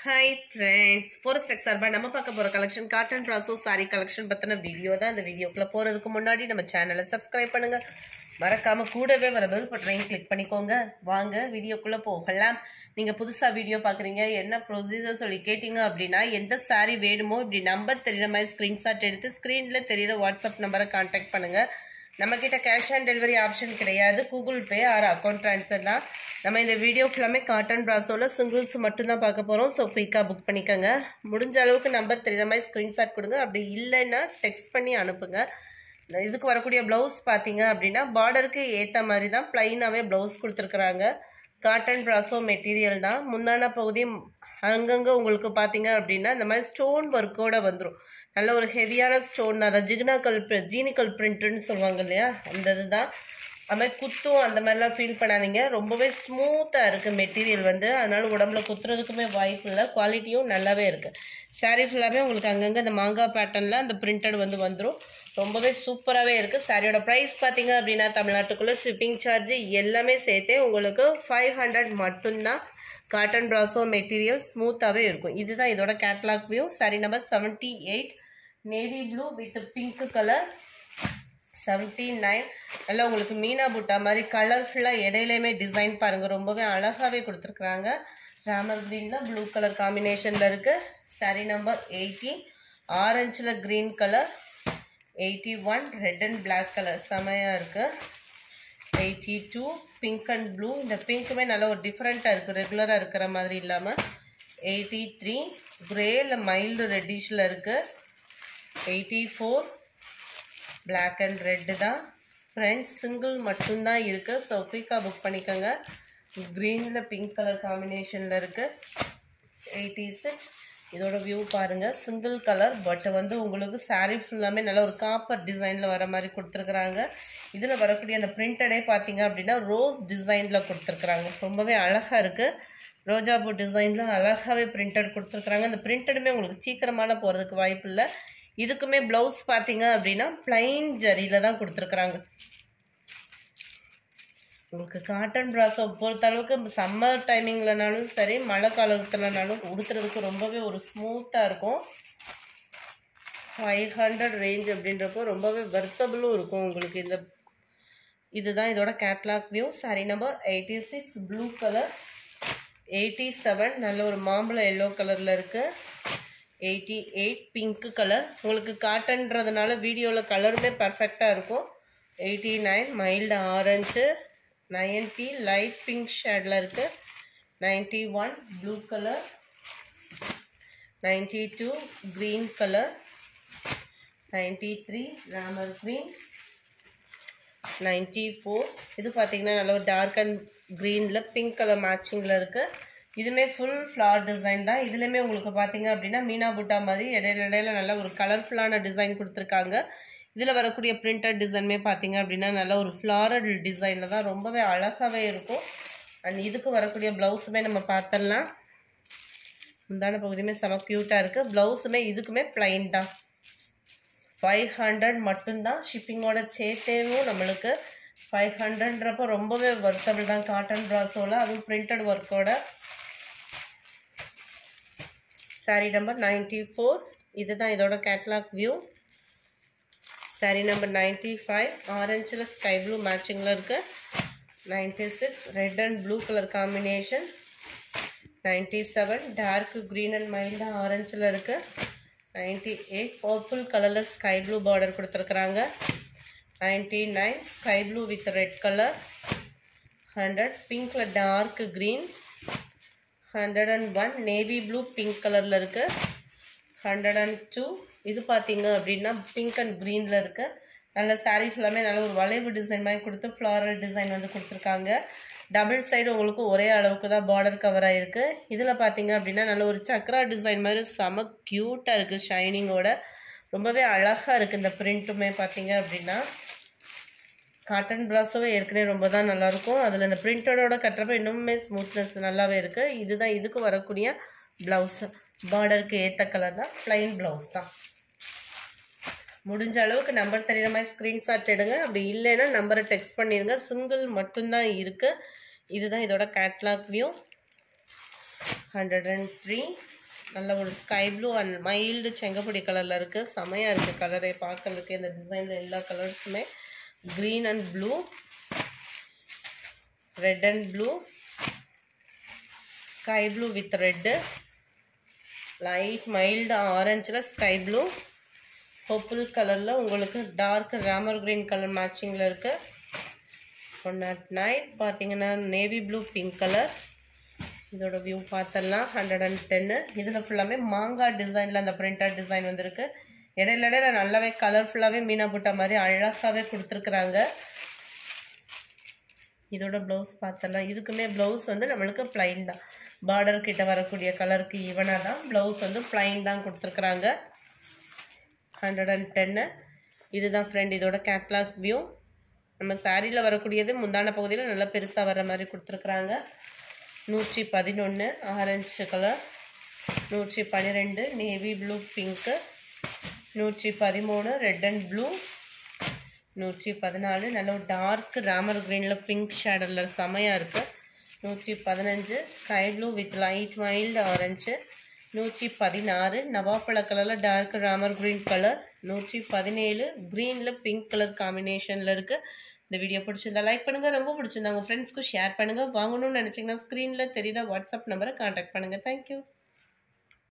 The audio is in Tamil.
ஹாய் ஃப்ரெண்ட்ஸ் ஃபோரஸ்ட் எக்ஸ் சார்பாக நம்ம பார்க்க போகிற collection cotton brasso sari collection பற்றின வீடியோ தான் இந்த வீடியோக்குள்ளே போகிறதுக்கு முன்னாடி நம்ம சேனலை சப்ஸ்கிரைப் பண்ணுங்கள் மறக்காமல் கூடவே வர பெல் பட்டனையும் கிளிக் பண்ணிக்கோங்க வாங்க வீடியோக்குள்ளே போகலாம் நீங்கள் புதுசாக வீடியோ பார்க்குறீங்க என்ன ப்ரொசீஜர் சொல்லி கேட்டிங்க அப்படின்னா எந்த சாரி வேணுமோ இப்படி நம்பர் தெரியுற மாதிரி ஸ்க்ரீன்ஷாட் எடுத்து ஸ்க்ரீனில் தெரியுற வாட்ஸ்அப் நம்பரை கான்டாக்ட் பண்ணுங்கள் நம்மக்கிட்ட கேஷ் ஆன் டெலிவரி ஆப்ஷன் கிடையாது Google Pay or account transfer தான் நம்ம இந்த வீடியோ ஃபுல்லாமே காட்டன் ப்ராஸோவில் சிங்கிள்ஸ் மட்டும்தான் பார்க்க போகிறோம் ஸோ குயிக்காக புக் பண்ணிக்கோங்க முடிஞ்ச அளவுக்கு நம்பர் தெரியுற மாதிரி ஸ்க்ரீன்ஷாட் கொடுங்க அப்படி இல்லைன்னா டெக்ஸ்ட் பண்ணி அனுப்புங்க இதுக்கு வரக்கூடிய ப்ளவுஸ் பார்த்தீங்க அப்படின்னா பார்டருக்கு ஏற்ற மாதிரி தான் ப்ளைனாகவே ப்ளவுஸ் கொடுத்துருக்குறாங்க காட்டன் ப்ராஸோ மெட்டீரியல் தான் முந்தான பகுதி அங்கங்கே உங்களுக்கு பார்த்தீங்க அப்படின்னா இந்த மாதிரி ஸ்டோன் ஒர்க்கோட வந்துடும் நல்ல ஒரு ஹெவியான ஸ்டோன் தான் அதை ஜிக்னாக்கல் ஜீனிக்கல் பிரிண்ட்டுன்னு சொல்லுவாங்க இல்லையா அந்த இதுதான் அது மாதிரி குத்தும் அந்த மாதிரிலாம் ஃபீல் பண்ணாதீங்க ரொம்பவே ஸ்மூத்தாக இருக்குது மெட்டீரியல் வந்து அதனால் உடம்புல குத்துறதுக்குமே வாய்ப்பு இல்லை குவாலிட்டியும் நல்லாவே இருக்குது சாரீ ஃபுல்லாகவே உங்களுக்கு அங்கங்கே இந்த மாங்காய் பேட்டர்னில் அந்த பிரிண்டட் வந்து வந்துடும் ரொம்பவே சூப்பராகவே இருக்குது சாரியோட ப்ரைஸ் பார்த்தீங்க அப்படின்னா தமிழ்நாட்டுக்குள்ளே ஷிப்பிங் சார்ஜ் எல்லாமே சேர்த்தே உங்களுக்கு ஃபைவ் ஹண்ட்ரட் மட்டும்தான் காட்டன் ப்ராசோ மெட்டீரியல் ஸ்மூத்தாகவே இருக்கும் இதுதான் இதோட catalogue view sari number seventy eight navy blue with pink colour seventy nine நல்லா உங்களுக்கு மீனா புட்டா மாதிரி கலர்ஃபுல்லாக இடையிலையுமே டிசைன் பாருங்கள் ரொம்பவே அழகாகவே கொடுத்துருக்குறாங்க ராமர் க்ரீனில் ப்ளூ கலர் காம்பினேஷனில் இருக்குது சாரி நம்பர் எயிட்டி ஆரஞ்சில் green colour eighty one red and black colour செமையாக இருக்குது eighty two pink and blue இந்த பிங்க்குமே நல்ல ஒரு டிஃப்ரெண்ட்டாக இருக்குது ரெகுலராக இருக்கிற மாதிரி இல்லாமல் எயிட்டி த்ரீ க்ரே இல்லை மைல்டு ரெட்டிஷில் இருக்குது eighty four black and red தான் ஃப்ரெண்ட்ஸ் சிங்கிள் மட்டும்தான் இருக்குது ஸோ குயிக்காக புக் பண்ணிக்கோங்க க்ரீனில் பிங்க் கலர் காம்பினேஷனில் இருக்குது எயிட்டி சிக்ஸ் இதோட வியூ பாருங்கள் சிங்கிள் கலர் பட் வந்து உங்களுக்கு சாரீ ஃபுல்லாமே நல்ல ஒரு காப்பர் டிசைனில் வர மாதிரி கொடுத்துருக்குறாங்க இதில் வரக்கூடிய அந்த பிரிண்டடே பார்த்தீங்க அப்படின்னா ரோஸ் டிசைனில் கொடுத்துருக்குறாங்க ரொம்பவே அழகாக இருக்குது ரோஜாபூ டிசைனில் அழகாகவே பிரிண்டட் கொடுத்துருக்குறாங்க அந்த பிரிண்டடுமே உங்களுக்கு சீக்கிரமான போகிறதுக்கு வாய்ப்பு இல்லை இதுக்குமே ப்ளவுஸ் பார்த்தீங்க அப்படின்னா பிளைன் ஜரியில் தான் கொடுத்துருக்குறாங்க உங்களுக்கு காட்டன் ப்ராஸை பொறுத்த அளவுக்கு சம்மர் டைமிங்லனாலும் சரி மழை காலத்துலனாலும் உடுத்துறதுக்கு ரொம்பவே ஒரு ஸ்மூத்தாக இருக்கும் ஃபைவ் ஹண்ட்ரட் ரேஞ்ச் அப்படின்றப்போ ரொம்பவே வர்த்தபிளும் இருக்கும் உங்களுக்கு இந்த இதுதான் இதோட catalogue view sari number eighty six blue colour eighty seven நல்ல ஒரு மாம்பழம் எல்லோ கலரில் இருக்குது எயிட்டி எயிட் பிங்க்கு கலர் உங்களுக்கு காட்டன்றதுனால வீடியோவில் கலருமே பர்ஃபெக்டாக இருக்கும் eighty nine mild orange ninety light pink ஷேடில் இருக்குது ninety one blue colour ninety two green colour ninety three Ramar green ninety four இது பார்த்திங்கன்னா நல்ல ஒரு டார்க் அண்ட் க்ரீனில் பிங்க் கலர் மேட்சிங்கில் இருக்குது இதுவுமே ஃபுல் ஃப்ளார் டிசைன் தான் இதுலேயுமே உங்களுக்கு பார்த்தீங்க அப்படின்னா மீனா புட்டா மாதிரி இடையில இடையில நல்ல ஒரு கலர்ஃபுல்லான டிசைன் கொடுத்துருக்காங்க இதில் வரக்கூடிய பிரிண்டட் டிசைனுமே பார்த்தீங்க அப்படின்னா நல்ல ஒரு ஃப்ளாரல் டிசைனில் தான் ரொம்பவே அழகாகவே இருக்கும் அண்ட் இதுக்கு வரக்கூடிய ப்ளவுஸுமே நம்ம பார்த்துடலாம் முந்தான பகுதியுமே செம க்யூட்டாக இருக்குது ப்ளவுஸுமே இதுக்குமே ப்ளைன் தான் ஃபைவ் ஹண்ட்ரட் மட்டும்தான் ஷிப்பிங்கோட சேர்த்தேவும் நம்மளுக்கு ஃபைவ் ஹண்ட்ரட்ன்றப்போ ரொம்பவே ஒர்த்தபிள் தான் காட்டன் ப்ராஸோவில் அதுவும் பிரிண்டட் ஒர்க்கோட சாரி நம்பர் நைன்ட்டி ஃபோர் இதுதான் இதோட catalogue view sari number ninety five ஆரஞ்சில் ஸ்கை ப்ளூ மேட்சிங்கில் இருக்குது ninety six red and blue colour combination ninety seven dark green and மைல்டாக ஆரஞ்சில் இருக்குது நைன்ட்டி எயிட் பர்பிள் கலரில் ஸ்கை ப்ளூ பார்டர் கொடுத்துருக்குறாங்க ninety nine sky blue with red colour hundred பிங்க்கில் dark green hundred and one navy blue pink கலரில் இருக்குது ஹண்ட்ரட் அண்ட் டூ இது பார்த்தீங்க அப்படின்னா பிங்க் அண்ட் க்ரீனில் இருக்குது நல்ல சாரீ ஃபுல்லாமே நல்ல ஒரு வளைவு டிசைன் மாதிரி கொடுத்து ஃப்ளாரல் டிசைன் வந்து கொடுத்துருக்காங்க டபுள் சைடு உங்களுக்கு ஒரே அளவுக்கு தான் பார்டர் கவர் ஆகிருக்கு இதில் பார்த்தீங்க அப்படின்னா நல்ல ஒரு சக்ரா டிசைன் மாதிரி செம க்யூட்டாக இருக்குது ஷைனிங்கோட ரொம்பவே அழகாக இருக்குது இந்த பிரிண்ட்டுமே பார்த்தீங்க அப்படின்னா காட்டன் ப்ராஸோவே ஏற்கனவே ரொம்ப தான் நல்லாயிருக்கும் அதில் இந்த பிரிண்டடோட கட்டுறப்ப இன்னுமே ஸ்மூத்னஸ் நல்லாவே இருக்குது இதுதான் இதுக்கு வரக்கூடிய ப்ளவுஸு பார்டருக்கு ஏற்ற கலர் தான் ப்ளைன் ப்ளவுஸ் தான் முடிஞ்ச அளவுக்கு நம்பர் தெரியுற மாதிரி ஸ்க்ரீன்ஷாட் எடுங்க அப்படி இல்லைன்னா நம்பரை டெக்ஸ்ட் பண்ணிடுங்க சிங்கிள் மட்டும்தான் இருக்குது இதுதான் இதோட catalogue view hundred and three நல்ல ஒரு ஸ்கை ப்ளூ அண்ட் மைல்டு செங்கப்பொடி கலரில் இருக்குது செமையாக இருக்குது கலரே பார்க்கறதுக்கு இந்த டிசைனில் எல்லா கலர்ஸுமே green and blue red and blue sky blue with red light mild ஆரஞ்சில் ஸ்கை ப்ளூ பர்பிள் கலரில் உங்களுக்கு டார்க் ராமர் க்ரீன் கலர் மேட்சிங்கில் இருக்குது ஒன் அட் நைட் பார்த்தீங்கன்னா நேவி ப்ளூ பிங்க் கலர் இதோட வியூ பார்த்துடலாம் ஹண்ட்ரட் அண்ட் டென்னு இதில் ஃபுல்லாமே மாங்காய் டிசைனில் அந்த பிரிண்டட் டிசைன் வந்திருக்கு இடையில இடையில நல்லாவே கலர்ஃபுல்லாகவே மீனா புட்டா மாதிரி அழகாகவே கொடுத்துருக்குறாங்க இதோட ப்ளவுஸ் பார்த்தலாம் இதுக்குமே ப்ளவுஸ் வந்து நம்மளுக்கு ப்ளைன் தான் பார்டர் கிட்ட வரக்கூடிய கலருக்கு ஈவனாக தான் ப்ளவுஸ் வந்து ப்ளைன் தான் கொடுத்துருக்குறாங்க ஹண்ட்ரட் அண்ட் டென்னு இதுதான் ஃப்ரெண்ட் இதோட கேட்லாக் வியூ நம்ம சாரியில் வரக்கூடியது முந்தான பகுதியில் நல்லா பெருசாக வர மாதிரி கொடுத்துருக்குறாங்க நூற்றி பதினொன்று ஆரஞ்சு கலர் நூற்றி பன்னிரெண்டு நேவி ப்ளூ பிங்க்கு நூற்றி பதிமூணு ரெட் அண்ட் ப்ளூ நூற்றி பதினாலு நல்ல ஒரு டார்க் ராமர் க்ரீனில் பிங்க் ஷேடரில் செமையாக இருக்குது நூற்றி பதினஞ்சு sky blue with light mild orange நூற்றி பதினாறு நவாப்பழ கலரில் டார்க் ராமர் க்ரீன் கலர் நூற்றி பதினேழு க்ரீனில் பிங்க் கலர் காம்பினேஷனில் இருக்குது இந்த வீடியோ பிடிச்சிருந்தா லைக் பண்ணுங்கள் ரொம்ப பிடிச்சிருந்தா உங்கள் ஃப்ரெண்ட்ஸ்க்கு ஷேர் பண்ணுங்கள் வாங்கணும்னு நினச்சிங்கன்னா ஸ்க்ரீனில் தெரியுற வாட்ஸ்அப் நம்பரை காண்டாக்ட் பண்ணுங்கள் தேங்க்யூ